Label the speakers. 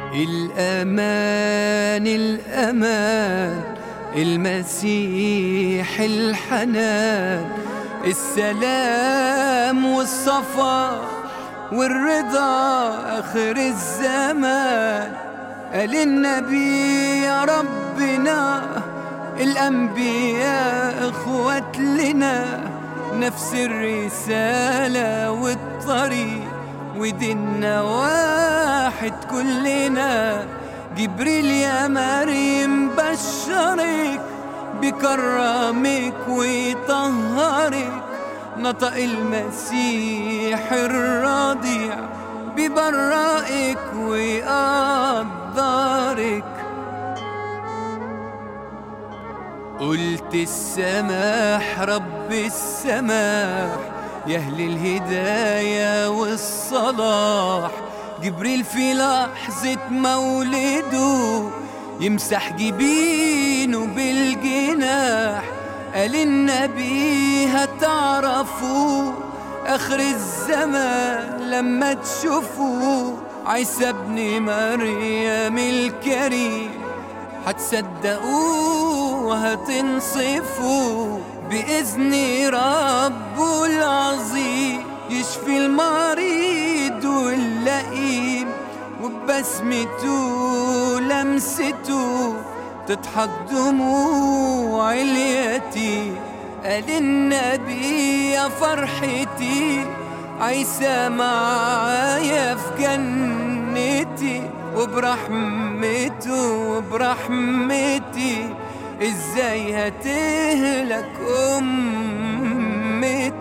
Speaker 1: الأمان الأمان المسيح الحنان السلام والصفا والرضا آخر الزمان قال النبي يا ربنا الأنبياء إخوات لنا نفس الرسالة والطريق وديننا واحد كلنا جبريل يا مريم بشرك بكرمك ويطهرك نطق المسيح الرضيع ببرائك ويقدرك قلت السماح رب السماح يا أهل الهداية والصلاح جبريل في لحظة مولده يمسح جبينه بالجناح قال النبي هتعرفوا آخر الزمان لما تشوفوا عيسى ابن مريم الكريم هتصدقوا وهتنصفوا بإذن رب العظيم يشفي المريض واللئيم وببسمته لمسته تضحك دموع اليتيم قال النبي يا فرحتي عيسى معايا في جنتي وبرحمته وبرحمتي ازاي هتهلك امتي